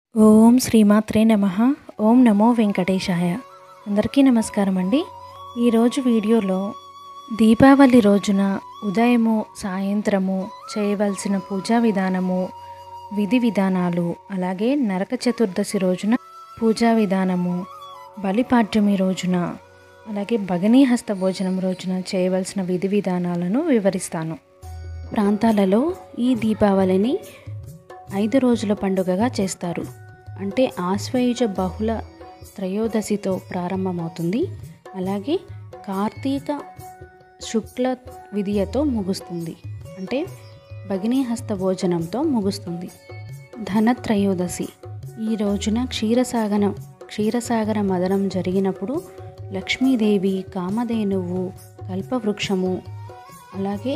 ఓం శ్రీమాత్రే నమ ఓం నమో వెంకటేశాయ అందరికీ నమస్కారం అండి ఈరోజు వీడియోలో దీపావళి రోజున ఉదయము సాయంత్రము చేయవలసిన పూజా విధానము విధి విధానాలు అలాగే నరక చతుర్దశి రోజున పూజా విధానము బలిపాడ్యమి రోజున అలాగే భగనీ హస్త భోజనం రోజున చేయవలసిన విధి విధానాలను వివరిస్తాను ప్రాంతాలలో ఈ దీపావళిని ఐదు రోజుల పండుగగా చేస్తారు అంటే ఆశ్వయుజ బహుళ త్రయోదశితో ప్రారంభమవుతుంది అలాగే కార్తీక శుక్ల విధియతో ముగుస్తుంది అంటే భగినీ హస్త భోజనంతో ముగుస్తుంది ధనత్రయోదశి ఈ రోజున క్షీరసాగర క్షీరసాగర మదనం జరిగినప్పుడు లక్ష్మీదేవి కామధేనువు కల్పవృక్షము అలాగే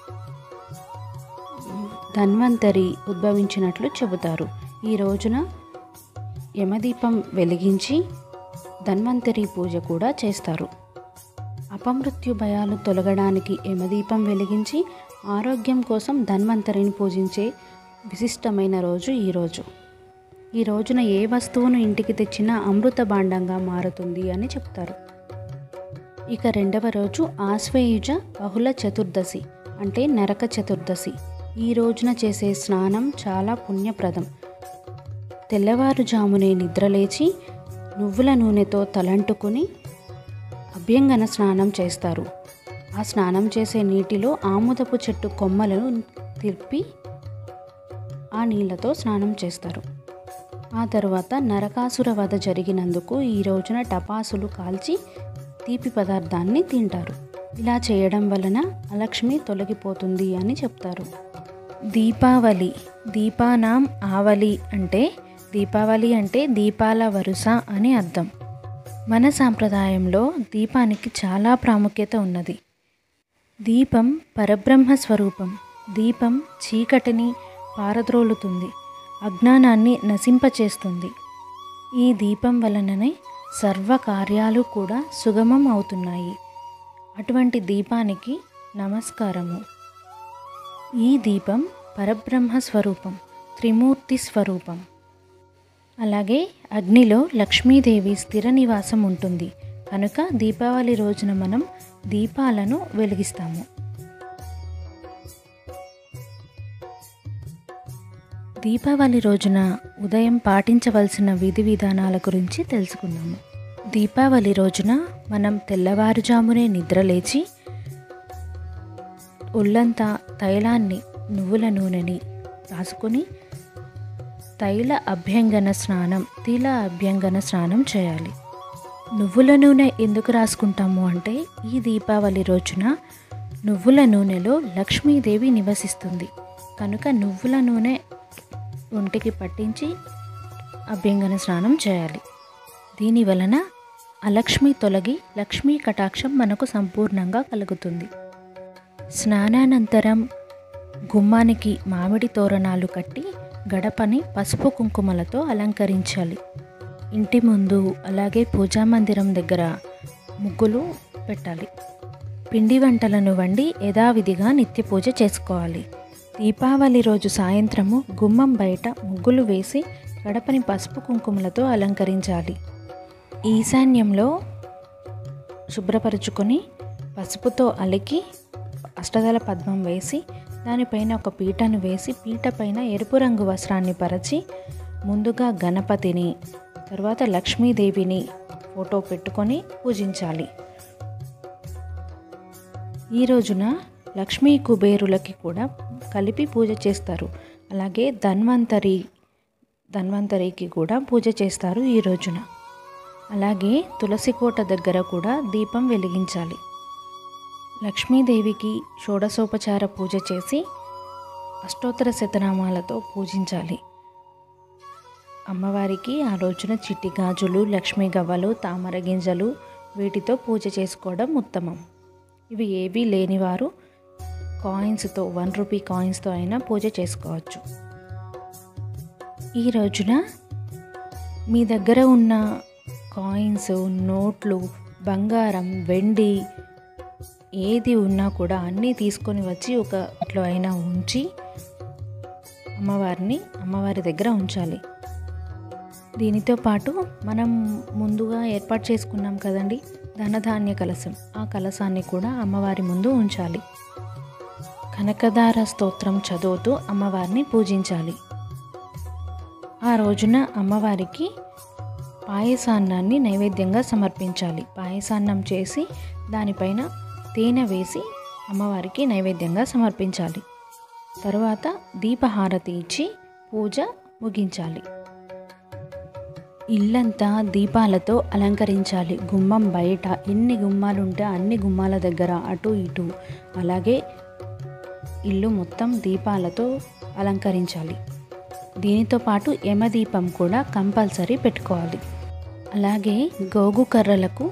ధన్వంతరి ఉద్భవించినట్లు చెబుతారు ఈ రోజున యమదీపం వెలిగించి ధన్వంతరి పూజ కూడా చేస్తారు అపమృత్యు భయాలు తొలగడానికి యమదీపం వెలిగించి ఆరోగ్యం కోసం ధన్వంతరిని పూజించే విశిష్టమైన రోజు ఈరోజు ఈ రోజున ఏ వస్తువును ఇంటికి తెచ్చినా అమృత భాండంగా మారుతుంది అని చెప్తారు ఇక రెండవ రోజు ఆశ్వయుజ బహుళ చతుర్దశి అంటే నరక చతుర్దశి ఈ రోజున చేసే స్నానం చాలా పుణ్యప్రదం తెల్లవారుజామునే నిద్రలేచి నువ్వుల నూనెతో తలంటుకుని అభ్యంగన స్నానం చేస్తారు ఆ స్నానం చేసే నీటిలో ఆముదపు చెట్టు కొమ్మలను తిప్పి ఆ నీళ్ళతో స్నానం చేస్తారు ఆ తర్వాత నరకాసుర వధ జరిగినందుకు ఈ రోజున టపాసులు కాల్చి తీపి పదార్థాన్ని తింటారు ఇలా చేయడం వలన అలక్ష్మి తొలగిపోతుంది అని చెప్తారు దీపావళి దీపానాం ఆవలి అంటే దీపావళి అంటే దీపాల వరుస అని అర్థం మన సాంప్రదాయంలో దీపానికి చాలా ప్రాముఖ్యత ఉన్నది దీపం పరబ్రహ్మ స్వరూపం దీపం చీకటిని పారద్రోలుతుంది అజ్ఞానాన్ని నశింపచేస్తుంది ఈ దీపం వలననే సర్వ కార్యాలు కూడా సుగమం అవుతున్నాయి అటువంటి దీపానికి నమస్కారము ఈ దీపం పరబ్రహ్మ స్వరూపం త్రిమూర్తి స్వరూపం అలాగే అగ్నిలో లక్ష్మీదేవి స్థిర నివాసం ఉంటుంది కనుక దీపావళి రోజున మనం దీపాలను వెలిగిస్తాము దీపావళి రోజున ఉదయం పాటించవలసిన విధి విధానాల గురించి తెలుసుకుందాము దీపావళి రోజున మనం తెల్లవారుజామునే నిద్రలేచి ఒళ్ళంతా తైలాన్ని నువ్వుల నూనెని రాసుకొని తైల అభ్యంగన స్నానం తిల అభ్యంగన స్నానం చేయాలి నువ్వుల నూనె ఎందుకు రాసుకుంటాము అంటే ఈ దీపావళి రోజున నువ్వుల నూనెలో లక్ష్మీదేవి నివసిస్తుంది కనుక నువ్వుల నూనె ఒంటికి పట్టించి అభ్యంగన స్నానం చేయాలి దీని వలన అలక్ష్మి తొలగి లక్ష్మీ కటాక్షం మనకు సంపూర్ణంగా కలుగుతుంది స్నానానంతరం గుమ్మానికి మామిడి తోరణాలు కట్టి గడపని పసుపు కుంకుమలతో అలంకరించాలి ఇంటి ముందు అలాగే పూజా మందిరం దగ్గర ముగ్గులు పెట్టాలి పిండి వంటలను వండి యథావిధిగా నిత్య పూజ చేసుకోవాలి దీపావళి రోజు సాయంత్రము గుమ్మం బయట ముగ్గులు వేసి గడపని పసుపు కుంకుమలతో అలంకరించాలి ఈశాన్యంలో శుభ్రపరుచుకొని పసుపుతో అలికి అష్టదల పద్మం వేసి దానిపైన ఒక పీటను వేసి పీట పైన ఎరుపు రంగు వస్త్రాన్ని పరచి ముందుగా గణపతిని తర్వాత లక్ష్మీదేవిని ఫోటో పెట్టుకొని పూజించాలి ఈ రోజున లక్ష్మీ కుబేరులకి కూడా కలిపి పూజ చేస్తారు అలాగే ధన్వంతరి ధన్వంతరికి కూడా పూజ చేస్తారు ఈ రోజున అలాగే తులసి కోట దగ్గర కూడా దీపం వెలిగించాలి లక్ష్మీదేవికి షోడశోపచార పూజ చేసి అష్టోత్తర శతనామాలతో పూజించాలి అమ్మవారికి ఆ రోజున చిట్టి గాజులు లక్ష్మీ గవ్వలు తామర గింజలు వీటితో పూజ చేసుకోవడం ఉత్తమం ఇవి ఏవీ లేనివారు కాయిన్స్తో వన్ రూపీ కాయిన్స్తో అయినా పూజ చేసుకోవచ్చు ఈ రోజున మీ దగ్గర ఉన్న కాయిన్స్ నోట్లు బంగారం వెండి ఏది ఉన్నా కూడా అన్నీ తీసుకొని వచ్చి ఒక ఇంట్లో అయినా ఉంచి అమ్మవారిని అమ్మవారి దగ్గర ఉంచాలి దీనితో పాటు మనం ముందుగా ఏర్పాటు చేసుకున్నాం కదండి ధనధాన్య కలశం ఆ కలశాన్ని కూడా అమ్మవారి ముందు ఉంచాలి కనకదార స్తోత్రం చదువుతూ అమ్మవారిని పూజించాలి ఆ రోజున అమ్మవారికి పాయసాన్నాన్ని నైవేద్యంగా సమర్పించాలి పాయసాన్నం చేసి దానిపైన తేనె వేసి అమ్మవారికి నైవేద్యంగా సమర్పించాలి తరువాత దీపహారతి ఇచ్చి పూజ ముగించాలి ఇల్లంతా దీపాలతో అలంకరించాలి గుమ్మం బయట ఎన్ని గుమ్మాలు ఉంటే అన్ని గుమ్మాల దగ్గర అటు ఇటు అలాగే ఇల్లు మొత్తం దీపాలతో అలంకరించాలి దీనితో పాటు యమదీపం కూడా కంపల్సరీ పెట్టుకోవాలి అలాగే గోగు కర్రలకు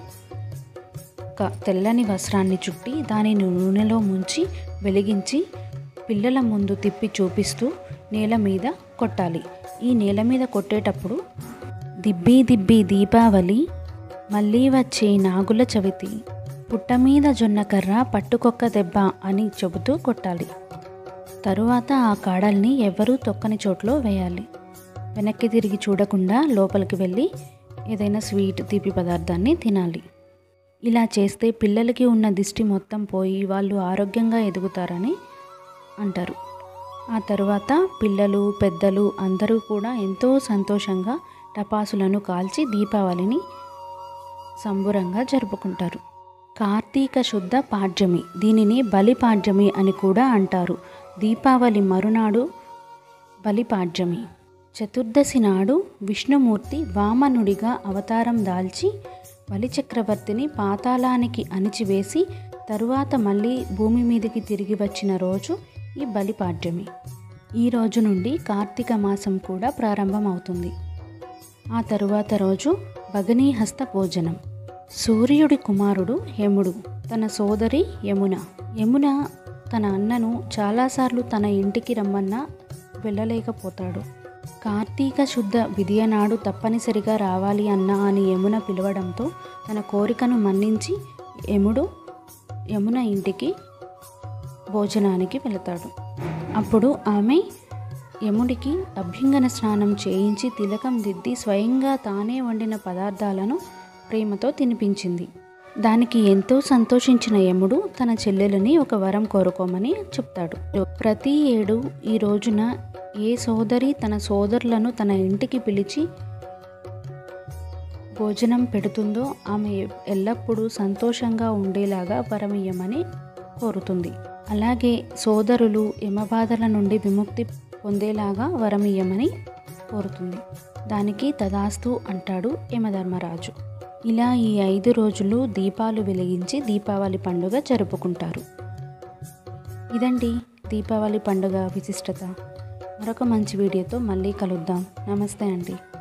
ఒక తెల్లని వస్త్రాన్ని చుట్టి దానిని నూనెలో ముంచి వెలిగించి పిల్లల ముందు తిప్పి చూపిస్తూ నేల మీద కొట్టాలి ఈ నేల మీద కొట్టేటప్పుడు దిబ్బి దిబ్బి దీపావళి మళ్ళీ వచ్చే నాగుల చవితి పుట్ట మీద జొన్నకర్ర పట్టుకొక్క దెబ్బ అని చెబుతూ కొట్టాలి తరువాత ఆ కాడల్ని ఎవ్వరూ తొక్కని చోట్లో వేయాలి వెనక్కి తిరిగి చూడకుండా లోపలికి వెళ్ళి ఏదైనా స్వీట్ తీపి పదార్థాన్ని తినాలి ఇలా చేస్తే పిల్లలకి ఉన్న దిష్టి మొత్తం పోయి వాళ్ళు ఆరోగ్యంగా ఎదుగుతారని అంటారు ఆ తర్వాత పిల్లలు పెద్దలు అందరూ కూడా ఎంతో సంతోషంగా టపాసులను కాల్చి దీపావళిని సంబురంగా జరుపుకుంటారు కార్తీక శుద్ధ పాడ్యమి దీనిని బలిపాడ్యమి అని కూడా అంటారు దీపావళి మరునాడు బలిపాడ్యమి చతుర్దశి నాడు విష్ణుమూర్తి వామనుడిగా అవతారం దాల్చి బలిచక్రవర్తిని పాతాళానికి అణిచివేసి తరువాత మళ్ళీ భూమి మీదకి తిరిగి వచ్చిన రోజు ఈ బలిపాడ్యమి ఈ రోజు నుండి కార్తీక మాసం కూడా ప్రారంభమవుతుంది ఆ తరువాత రోజు భగనీహస్త భోజనం సూర్యుడి కుమారుడు యముడు తన సోదరి యమున యమున తన అన్నను చాలాసార్లు తన ఇంటికి రమ్మన్నా వెళ్ళలేకపోతాడు కార్తీక శుద్ధ విధియ నాడు తప్పనిసరిగా రావాలి అన్న అని యమున పిలవడంతో తన కోరికను మన్నించి యముడు యమున ఇంటికి భోజనానికి వెళతాడు అప్పుడు ఆమె యముడికి అభ్యంగన స్నానం చేయించి తిలకం దిద్ది స్వయంగా తానే వండిన పదార్థాలను ప్రేమతో తినిపించింది దానికి ఎంతో సంతోషించిన యముడు తన చెల్లెలని ఒక వరం కోరుకోమని చెప్తాడు ప్రతి ఏడు ఈ రోజున ఏ సోదరి తన సోదరులను తన ఇంటికి పిలిచి భోజనం పెడుతుందో ఆమె ఎల్లప్పుడూ సంతోషంగా ఉండేలాగా వరమియ్యమని కోరుతుంది అలాగే సోదరులు యమబాధల నుండి విముక్తి పొందేలాగా వరమియ్యమని కోరుతుంది దానికి తదాస్తు అంటాడు యమధర్మరాజు ఇలా ఈ ఐదు రోజులు దీపాలు వెలిగించి దీపావళి పండుగ జరుపుకుంటారు ఇదండి దీపావళి పండుగ విశిష్టత మరొక మంచి వీడియోతో మళ్ళీ కలుద్దాం నమస్తే అండి